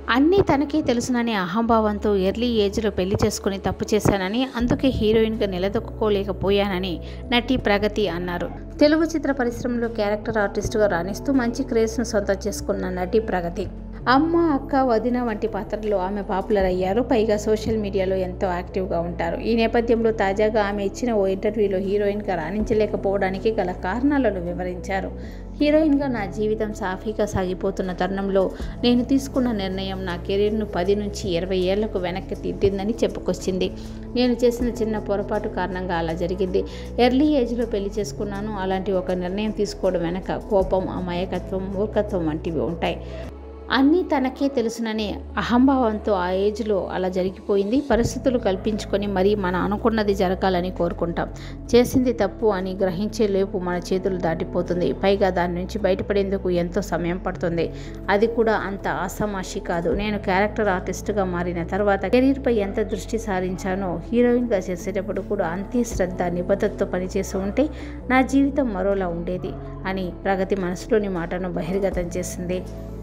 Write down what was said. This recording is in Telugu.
అన్నీ తనకే తెలుసునని అహంభావంతో ఎర్లీ ఏజ్లో పెళ్లి చేసుకుని తప్పు చేశానని అందుకే హీరోయిన్గా నిలదొక్కుకోలేకపోయానని నటి ప్రగతి అన్నారు తెలుగు చిత్ర పరిశ్రమలో క్యారెక్టర్ ఆర్టిస్టుగా రాణిస్తూ మంచి క్రేజ్ను సొంతం చేసుకున్న నటి ప్రగతి అమ్మ అక్క వదిన వంటి పాత్రల్లో ఆమె పాపులర్ అయ్యారు పైగా సోషల్ మీడియాలో ఎంతో యాక్టివ్గా ఉంటారు ఈ నేపథ్యంలో తాజాగా ఆమె ఇచ్చిన ఓ ఇంటర్వ్యూలో హీరోయిన్గా రాణించలేకపోవడానికి గల కారణాలను వివరించారు హీరోయిన్గా నా జీవితం సాఫీగా సాగిపోతున్న తరుణంలో నేను తీసుకున్న నిర్ణయం నా కెరీర్ను పది నుంచి ఇరవై ఏళ్లకు వెనక్కి తిట్టిందని చెప్పుకొచ్చింది నేను చేసిన చిన్న పొరపాటు కారణంగా అలా జరిగింది ఎర్లీ ఏజ్లో పెళ్లి చేసుకున్నాను అలాంటి ఒక నిర్ణయం తీసుకోవడం వెనక కోపం అమాయకత్వం మూర్ఖత్వం వంటివి ఉంటాయి అన్నీ తనకే తెలుసుననే అహంభావంతో ఆ ఏజ్లో అలా జరిగిపోయింది పరిస్థితులు కల్పించుకొని మరీ మన అనుకున్నది జరగాలని కోరుకుంటాం చేసింది తప్పు అని గ్రహించే లేపు మన చేతులు దాటిపోతుంది పైగా దాని నుంచి బయటపడేందుకు ఎంతో సమయం పడుతుంది అది కూడా అంత ఆసమాషి కాదు నేను క్యారెక్టర్ ఆర్టిస్ట్గా మారిన తర్వాత కెరీర్పై ఎంత దృష్టి సారించానో హీరోయిన్గా చేసేటప్పుడు కూడా అంతే శ్రద్ధ నిబద్ధతతో పనిచేసి ఉంటే నా జీవితం మరోలా ఉండేది అని ప్రగతి మనసులోని మాటను బహిర్గతం చేసింది